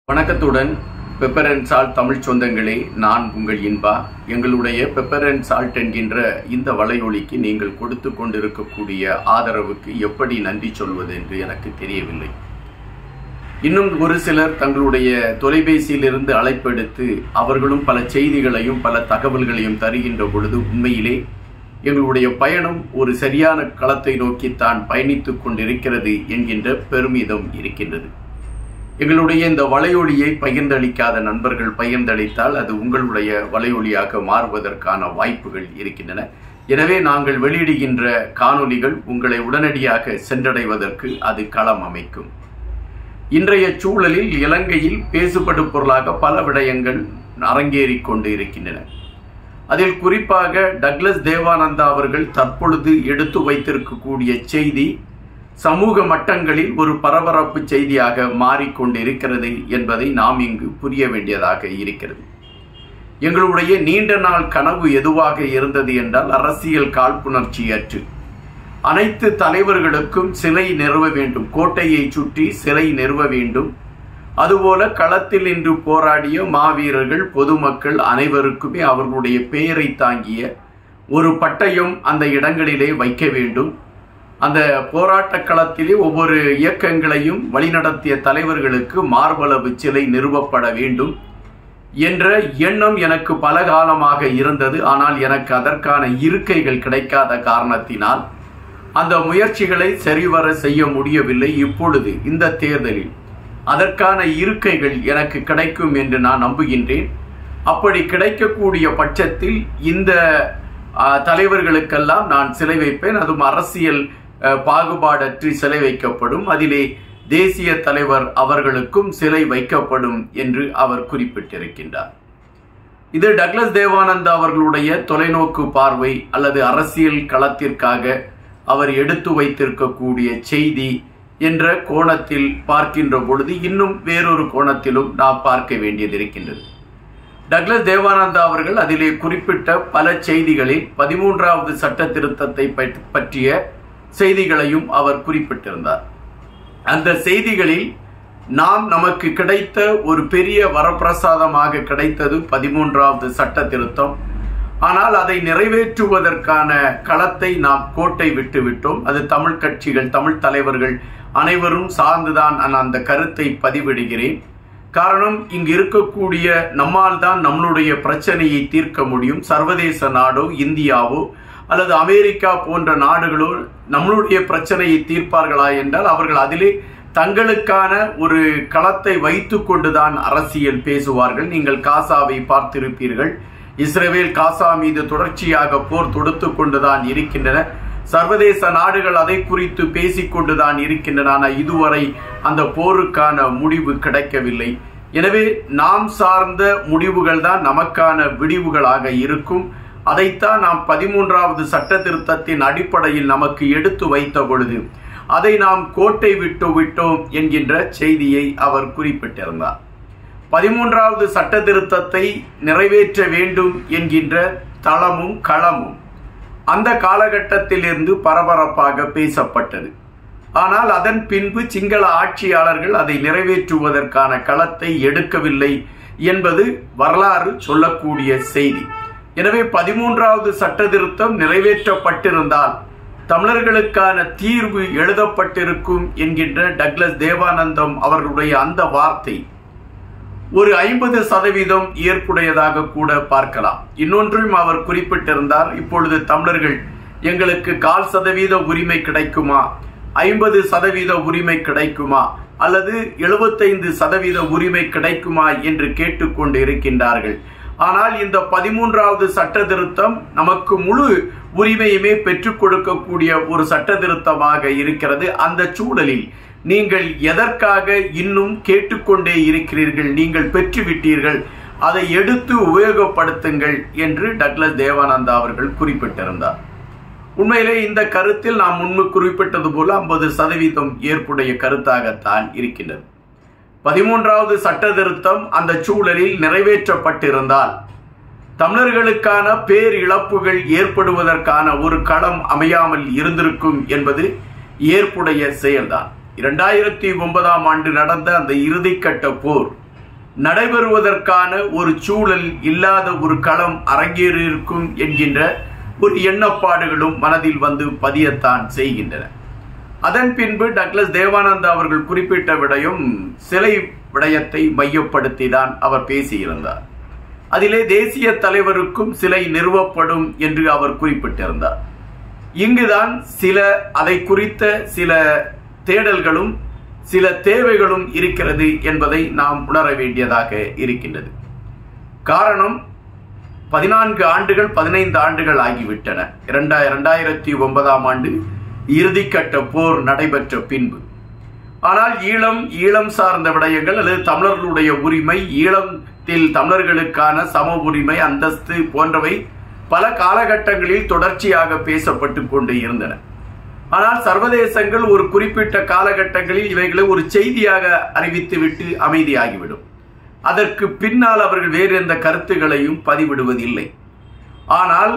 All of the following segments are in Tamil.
வணக்கத்துடன் பெப்பர் அண்ட் சால்ட் தமிழ் சொந்தங்களே நான் உங்கள் இன்பா எங்களுடைய பெப்பர் அண்ட் சால்ட் என்கின்ற இந்த வலையொலிக்கு நீங்கள் கொடுத்து கொண்டிருக்கக்கூடிய ஆதரவுக்கு எப்படி நன்றி சொல்வது என்று எனக்கு தெரியவில்லை இன்னும் ஒரு சிலர் தங்களுடைய தொலைபேசியிலிருந்து அழைப்பெடுத்து அவர்களும் பல செய்திகளையும் பல தகவல்களையும் தருகின்ற பொழுது உண்மையிலே எங்களுடைய பயணம் ஒரு சரியான களத்தை நோக்கித்தான் பயணித்துக் கொண்டிருக்கிறது என்கின்ற பெருமிதம் இருக்கின்றது எங்களுடைய இந்த வலையொலியை பகிர்ந்தளிக்காத நண்பர்கள் பகிர்ந்தளித்தால் அது உங்களுடைய வலையொலியாக மாறுவதற்கான வாய்ப்புகள் இருக்கின்றன எனவே நாங்கள் வெளியிடுகின்ற காணொலிகள் உங்களை உடனடியாக சென்றடைவதற்கு அது களம் அமைக்கும் இன்றைய சூழலில் இலங்கையில் பேசுபடு பொருளாக பல விடயங்கள் அரங்கேறிக் கொண்டு இருக்கின்றன அதில் குறிப்பாக டக்ளஸ் தேவானந்தா அவர்கள் தற்பொழுது எடுத்து வைத்திருக்கக்கூடிய செய்தி சமூக மட்டங்களில் ஒரு பரபரப்பு செய்தியாக மாறிக்கொண்டிருக்கிறது என்பதை நாம் இங்கு புரிய வேண்டியதாக இருக்கிறது எங்களுடைய நீண்ட நாள் கனவு எதுவாக இருந்தது என்றால் அரசியல் காழ்ப்புணர்ச்சியற்று அனைத்து தலைவர்களுக்கும் சிலை நிறுவ வேண்டும் கோட்டையை சுற்றி சிலை நிறுவ வேண்டும் அதுபோல களத்தில் நின்று போராடிய மாவீரர்கள் பொதுமக்கள் அனைவருக்குமே அவர்களுடைய பெயரை தாங்கிய ஒரு பட்டயம் அந்த இடங்களிலே வைக்க வேண்டும் அந்த போராட்ட களத்திலே ஒவ்வொரு இயக்கங்களையும் வழிநடத்திய தலைவர்களுக்கு மார்பளவு சிலை நிறுவப்பட வேண்டும் என்ற எண்ணம் எனக்கு பல காலமாக இருந்தது ஆனால் எனக்கு அதற்கான இருக்கைகள் கிடைக்காத காரணத்தினால் அந்த முயற்சிகளை சரிவர செய்ய முடியவில்லை இப்பொழுது இந்த தேர்தலில் அதற்கான இருக்கைகள் எனக்கு கிடைக்கும் என்று நான் நம்புகின்றேன் அப்படி கிடைக்கக்கூடிய பட்சத்தில் இந்த தலைவர்களுக்கெல்லாம் நான் சிலை வைப்பேன் அதுவும் அரசியல் பாகுபாடற்றி சிலை வைக்கப்படும் அதிலே தேசிய தலைவர் அவர்களுக்கும் சிலை வைக்கப்படும் என்று அவர் குறிப்பிட்டிருக்கின்றார் இது டக்ளஸ் தேவானந்தா அவர்களுடைய தொலைநோக்கு பார்வை அல்லது அரசியல் களத்திற்காக அவர் எடுத்து வைத்திருக்கக்கூடிய செய்தி என்ற கோணத்தில் பார்க்கின்ற பொழுது இன்னும் வேறொரு கோணத்திலும் நாம் பார்க்க வேண்டியது இருக்கின்றது டக்ளஸ் தேவானந்தா அவர்கள் அதிலே குறிப்பிட்ட பல செய்திகளில் பதிமூன்றாவது சட்ட திருத்தத்தை பற்றிய செய்திகளையும் அவர் குறிப்பிட்டிருந்தார் அந்த செய்திகளில் நாம் நமக்கு கிடைத்த ஒரு பெரிய வரப்பிரசாதமாக கிடைத்தது பதிமூன்றாவது சட்ட திருத்தம் ஆனால் அதை நிறைவேற்றுவதற்கான களத்தை நாம் கோட்டை விட்டு விட்டோம் அது தமிழ் கட்சிகள் தமிழ் தலைவர்கள் அனைவரும் சார்ந்துதான் நான் அந்த கருத்தை பதிவிடுகிறேன் காரணம் இங்கு இருக்கக்கூடிய நம்மால் தான் நம்மளுடைய பிரச்சனையை தீர்க்க முடியும் சர்வதேச நாடோ இந்தியாவோ அல்லது அமெரிக்கா போன்ற நாடுகளோ நம்மளுடைய பிரச்சனையை தீர்ப்பார்களா என்றால் அவர்கள் அதிலே தங்களுக்கான ஒரு களத்தை வைத்து கொண்டுதான் அரசியல் பேசுவார்கள் நீங்கள் காசாவை பார்த்திருப்பீர்கள் இஸ்ரேல் காசா மீது தொடர்ச்சியாக போர் தொடுத்து கொண்டுதான் இருக்கின்றன சர்வதேச நாடுகள் அதை குறித்து பேசிக்கொண்டுதான் இருக்கின்றன ஆனால் இதுவரை அந்த போருக்கான முடிவு கிடைக்கவில்லை எனவே நாம் சார்ந்த முடிவுகள் தான் நமக்கான விடிவுகளாக இருக்கும் அதைத்தான் நாம் பதிமூன்றாவது சட்ட திருத்தத்தின் அடிப்படையில் நமக்கு எடுத்து வைத்த பொழுது அதை நாம் கோட்டை விட்டு விட்டோம் என்கின்ற செய்தியை அவர் குறிப்பிட்டிருந்தார் பதிமூன்றாவது சட்ட திருத்தத்தை நிறைவேற்ற வேண்டும் என்கின்ற தளமும் களமும் அந்த காலகட்டத்திலிருந்து பரபரப்பாக பேசப்பட்டது ஆனால் அதன் பின்பு சிங்கள ஆட்சியாளர்கள் அதை நிறைவேற்றுவதற்கான களத்தை எடுக்கவில்லை என்பது வரலாறு சொல்லக்கூடிய செய்தி எனவே பதிமூன்றாவது சட்ட திருத்தம் நிறைவேற்றப்பட்டிருந்தால் தமிழர்களுக்கான தீர்வு எழுதப்பட்டிருக்கும் என்கின்ற டக்ளஸ் தேவானந்தம் அவர்களுடைய அந்த வார்த்தை ஒரு ஐம்பது சதவீதம் ஏற்புடையதாக கூட பார்க்கலாம் இன்னொன்றும் அவர் குறிப்பிட்டிருந்தார் இப்பொழுது தமிழர்கள் எங்களுக்கு கால் சதவீத உரிமை கிடைக்குமா ஐம்பது சதவீத உரிமை கிடைக்குமா அல்லது எழுபத்தைந்து சதவீத உரிமை கிடைக்குமா என்று கேட்டுக்கொண்டு இருக்கின்றார்கள் ஆனால் இந்த பதிமூன்றாவது சட்ட திருத்தம் நமக்கு முழு உரிமையுமே பெற்றுக் கொடுக்கக்கூடிய ஒரு சட்ட திருத்தமாக இருக்கிறது அந்த சூழலில் நீங்கள் எதற்காக இன்னும் கேட்டுக்கொண்டே இருக்கிறீர்கள் நீங்கள் பெற்றுவிட்டீர்கள் அதை எடுத்து உபயோகப்படுத்துங்கள் என்று டக்ளஸ் தேவானந்தா அவர்கள் குறிப்பிட்டிருந்தார் உண்மையிலே இந்த கருத்தில் நாம் முன்பு குறிப்பிட்டது போல ஐம்பது சதவீதம் ஏற்புடைய கருத்தாகத்தான் இருக்கின்றது பதிமூன்றாவது சட்ட திருத்தம் அந்த சூழலில் நிறைவேற்றப்பட்டிருந்தால் தமிழர்களுக்கான பேர் இழப்புகள் ஏற்படுவதற்கான ஒரு களம் அமையாமல் இருந்திருக்கும் என்பது ஏற்புடைய செயல்தான் இரண்டாயிரத்தி ஒன்பதாம் ஆண்டு நடந்த அந்த இறுதிக்கட்ட போர் நடைபெறுவதற்கான ஒரு சூழல் இல்லாத ஒரு களம் அரங்கேறியிருக்கும் என்கின்ற ஒரு எண்ணப்பாடுகளும் மனதில் வந்து பதியத்தான் செய்கின்றன அதன் பின்பு டக்ளஸ் தேவானந்தா அவர்கள் குறிப்பிட்ட விடயம் சிலை விடயத்தை மையப்படுத்தி தான் அவர் பேசியிருந்தார் அதிலே தேசிய தலைவருக்கும் சிலை நிறுவப்படும் என்று அவர் குறிப்பிட்டிருந்தார் இங்குதான் சில அதை குறித்த சில தேடல்களும் சில தேவைகளும் இருக்கிறது என்பதை நாம் உணர வேண்டியதாக இருக்கின்றது காரணம் பதினான்கு ஆண்டுகள் பதினைந்து ஆண்டுகள் ஆகிவிட்டன இரண்டாயிர இரண்டாயிரத்தி ஒன்பதாம் ஆண்டு இறுதிக்கட்ட போர் நடைபெற்ற பின்பு ஆனால் ஈழம் ஈழம் சார்ந்த விடயங்கள் அல்லது தமிழர்களுடைய உரிமை ஈழத்தில் தமிழர்களுக்கான சம உரிமை அந்தஸ்து போன்றவை பல காலகட்டங்களில் தொடர்ச்சியாக பேசப்பட்டு கொண்டு இருந்தன ஆனால் சர்வதேசங்கள் ஒரு குறிப்பிட்ட காலகட்டங்களில் இவைகளை ஒரு செய்தியாக அறிவித்துவிட்டு அமைதியாகிவிடும் அதற்கு பின்னால் அவர்கள் வேறு எந்த கருத்துகளையும் பதிவிடுவதில்லை ஆனால்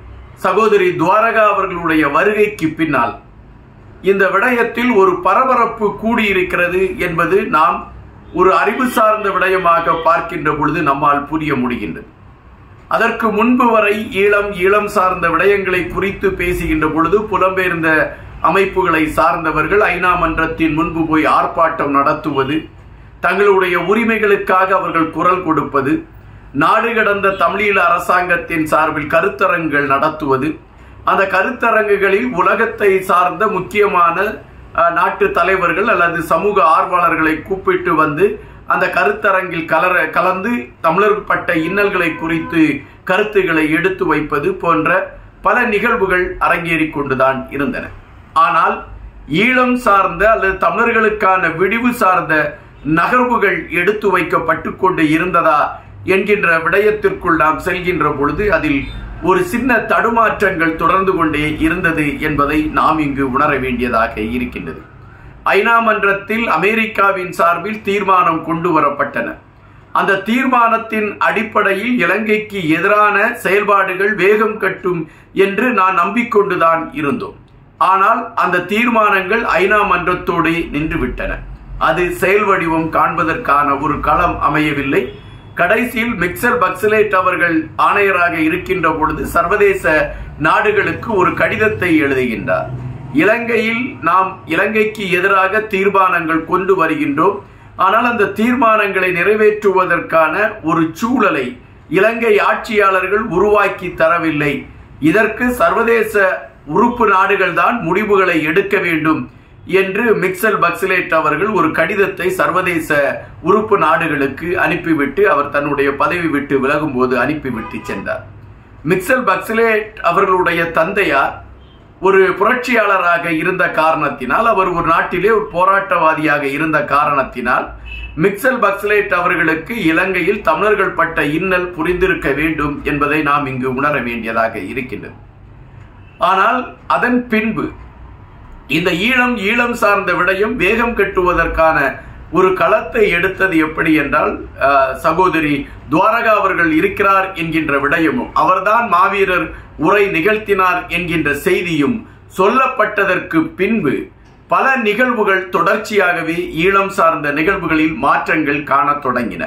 சகோதரி துவாரகா அவர்களுடைய வருகைக்கு பின்னால் இந்த விடயத்தில் ஒரு பரபரப்பு கூடியிருக்கிறது என்பது நாம் ஒரு அறிவு சார்ந்த விடயமாக பார்க்கின்ற பொழுது நம்மால் புரிய முடிகின்றது அதற்கு முன்பு வரை ஈழம் ஈழம் சார்ந்த விடயங்களை குறித்து பேசுகின்ற பொழுது புலம்பெயர்ந்த அமைப்புகளை சார்ந்தவர்கள் ஐநா மன்றத்தின் முன்பு போய் ஆர்ப்பாட்டம் நடத்துவது தங்களுடைய உரிமைகளுக்காக அவர்கள் குரல் கொடுப்பது நாடு கடந்த தமிழீழ அரசாங்கத்தின் சார்பில் கருத்தரங்குகள் நடத்துவது அந்த கருத்தரங்குகளில் உலகத்தை சார்ந்த முக்கியமான நாட்டு தலைவர்கள் அல்லது சமூக ஆர்வலர்களை கூப்பிட்டு வந்து அந்த கருத்தரங்கில் கலர கலந்து தமிழர் பட்ட இன்னல்களை குறித்து கருத்துக்களை எடுத்து வைப்பது போன்ற பல நிகழ்வுகள் அரங்கேறி கொண்டுதான் இருந்தன ஆனால் ஈழம் சார்ந்த அல்லது தமிழர்களுக்கான விடிவு சார்ந்த நகர்வுகள் எடுத்து வைக்கப்பட்டு கொண்டு இருந்ததா என்கின்ற விடயத்திற்குள் நாம் செல்கின்ற பொழுது அதில் ஒரு சின்ன தடுமாற்றங்கள் தொடர்ந்து கொண்டே இருந்தது என்பதை நாம் இங்கு உணர வேண்டியதாக இருக்கின்றது ஐநா மன்றத்தில் அமெரிக்காவின் சார்பில் தீர்மானம் கொண்டு வரப்பட்டன அந்த தீர்மானத்தின் அடிப்படையில் இலங்கைக்கு எதிரான செயல்பாடுகள் வேகம் கட்டும் என்று நான் நம்பிக்கொண்டுதான் இருந்தோம் ஆனால் அந்த தீர்மானங்கள் ஐநா மன்றத்தோடு நின்றுவிட்டன அது செயல் வடிவம் காண்பதற்கான ஒரு களம் அமையவில்லை கடைசியில் மிக்சர் பக்சலேட் அவர்கள் ஆணையராக இருக்கின்ற பொழுது சர்வதேச நாடுகளுக்கு ஒரு கடிதத்தை எழுதுகின்றார் இலங்கையில் நாம் இலங்கைக்கு எதிராக தீர்மானங்கள் கொண்டு வருகின்றோம் ஆனால் அந்த தீர்மானங்களை நிறைவேற்றுவதற்கான ஒரு சூழலை இலங்கை ஆட்சியாளர்கள் உருவாக்கி தரவில்லை இதற்கு சர்வதேச உறுப்பு நாடுகள் தான் முடிவுகளை எடுக்க வேண்டும் என்று மிக்சல் பக்சிலேட் அவர்கள் ஒரு கடிதத்தை சர்வதேச உறுப்பு நாடுகளுக்கு அனுப்பிவிட்டு அவர் தன்னுடைய பதவி விட்டு விலகும் போது அனுப்பிவிட்டு சென்றார் மிக்சல் பக்சிலேட் அவர்களுடைய தந்தையார் ஒரு புரட்சியாளராக இருந்த காரணத்தினால் அவர் ஒரு நாட்டிலே ஒரு போராட்டவாதியாக இருந்த காரணத்தினால் மிக்சல் பக்ஸ்லேட் அவர்களுக்கு இலங்கையில் தமிழர்கள் பட்ட இன்னல் புரிந்திருக்க வேண்டும் என்பதை நாம் இங்கு உணர வேண்டியதாக இருக்கின்றது ஆனால் அதன் பின்பு இந்த ஈழம் ஈழம் சார்ந்த விடயம் வேகம் கட்டுவதற்கான ஒரு களத்தை எடுத்தது எப்படி என்றால் சகோதரி துவாரகா அவர்கள் இருக்கிறார் என்கின்ற விடயமும் அவர்தான் மாவீரர் உரை நிகழ்த்தினார் என்கின்ற செய்தியும் சொல்லப்பட்டதற்கு பின்பு பல நிகழ்வுகள் தொடர்ச்சியாகவே ஈழம் சார்ந்த நிகழ்வுகளில் மாற்றங்கள் காணத் தொடங்கின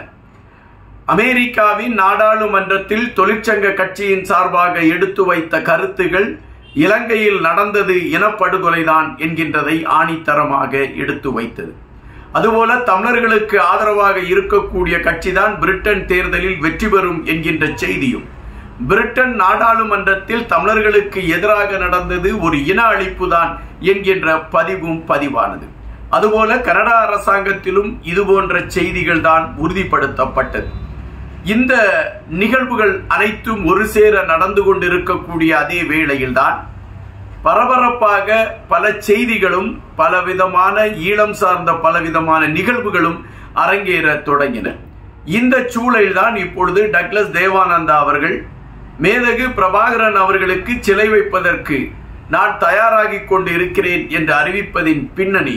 அமெரிக்காவின் நாடாளுமன்றத்தில் தொழிற்சங்க கட்சியின் சார்பாக எடுத்து வைத்த கருத்துகள் இலங்கையில் நடந்தது இனப்படுகொலைதான் என்கின்றதை ஆணித்தரமாக எடுத்து வைத்தது அதுபோல தமிழர்களுக்கு ஆதரவாக இருக்கக்கூடிய கட்சிதான் பிரிட்டன் தேர்தலில் வெற்றி பெறும் என்கின்ற செய்தியும் பிரிட்டன் நாடாளுமன்றத்தில் தமிழர்களுக்கு எதிராக நடந்தது ஒரு இன அழிப்பு தான் என்கின்ற பதிவும் பதிவானது அதுபோல கனடா அரசாங்கத்திலும் இது போன்ற செய்திகள் தான் உறுதிப்படுத்தப்பட்டது இந்த நிகழ்வுகள் அனைத்தும் ஒரு சேர நடந்து கொண்டிருக்கக்கூடிய அதே வேளையில்தான் பரபரப்பாக பல செய்திகளும் பலவிதமான ஈழம் சார்ந்த பலவிதமான நிகழ்வுகளும் அரங்கேற தொடங்கின இந்த சூழலில்தான் இப்பொழுது டக்ளஸ் தேவானந்தா அவர்கள் மேதகு பிரபாகரன் அவர்களுக்கு சிலை வைப்பதற்கு நான் தயாராகி கொண்டு இருக்கிறேன் என்று அறிவிப்பதின் பின்னணி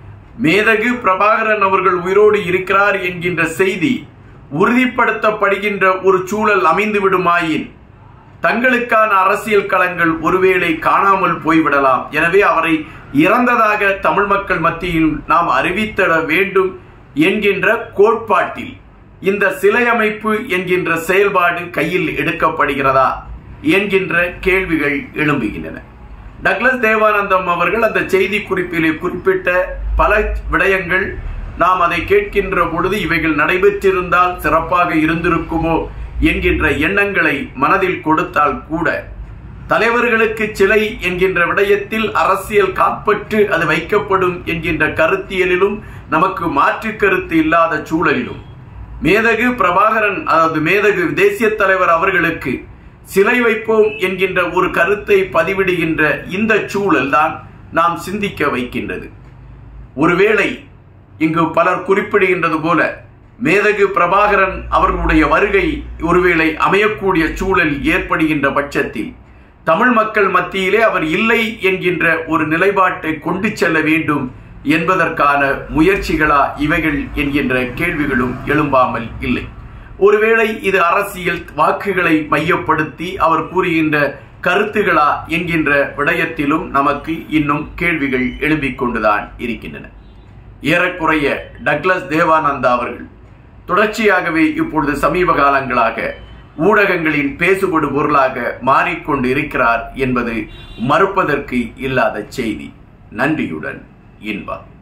மேதகு பிரபாகரன் அவர்கள் உயிரோடு இருக்கிறார் என்கின்ற செய்தி உறுதிப்படுத்தப்படுகின்ற ஒரு சூழல் அமைந்து விடுமாயின் தங்களுக்கான அரசியல் களங்கள் ஒருவேளை காணாமல் போய்விடலாம் எனவே அவரை இறந்ததாக தமிழ் மக்கள் மத்தியில் நாம் அறிவித்திட வேண்டும் என்கின்ற கோட்பாட்டில் இந்த சிலை அமைப்பு என்கின்ற செயல்பாடு கையில் எடுக்கப்படுகிறதா என்கின்ற கேள்விகள் எழும்புகின்றன டக்ளஸ் தேவானந்தம் அவர்கள் அந்த செய்தி குறிப்பிலே குறிப்பிட்ட பல விடயங்கள் நாம் அதை கேட்கின்ற பொழுது இவைகள் நடைபெற்றிருந்தால் சிறப்பாக இருந்திருக்குமோ என்கின்ற எண்ணங்களை மனதில் கொடுத்தால் கூட தலைவர்களுக்கு சிலை என்கின்ற விடயத்தில் அரசியல் காப்பற்று அது வைக்கப்படும் என்கின்ற கருத்தியலிலும் நமக்கு மாற்று கருத்து இல்லாத சூழலிலும் மேதகு பிரபாகரன் அதாவது மேதகு தேசிய தலைவர் அவர்களுக்கு சிலை வைப்போம் என்கின்ற ஒரு கருத்தை பதிவிடுகின்ற இந்த சூழல் தான் நாம் சிந்திக்க வைக்கின்றது ஒருவேளை இங்கு பலர் குறிப்பிடுகின்றது போல மேதகு பிரபாகரன் அவர்களுடைய வருகை ஒருவேளை அமையக்கூடிய சூழல் ஏற்படுகின்ற பட்சத்தில் தமிழ் மக்கள் மத்தியிலே அவர் இல்லை என்கின்ற ஒரு நிலைப்பாட்டை கொண்டு செல்ல வேண்டும் என்பதற்கான முயற்சிகளா இவைகள் என்கின்ற கேள்விகளும் எழும்பாமல் இல்லை ஒருவேளை இது அரசியல் வாக்குகளை மையப்படுத்தி அவர் கூறுகின்ற கருத்துகளா என்கின்ற விடயத்திலும் நமக்கு இன்னும் கேள்விகள் எழும்பிக் கொண்டுதான் இருக்கின்றன ஏறக்குறைய டக்ளஸ் தேவானந்தா அவர்கள் தொடர்ச்சியாகவே இப்பொழுது சமீப காலங்களாக ஊடகங்களின் பேசுபடு பொருளாக மாறிக்கொண்டு இருக்கிறார் என்பது மறுப்பதற்கு இல்லாத செய்தி நன்றியுடன் இன்பம்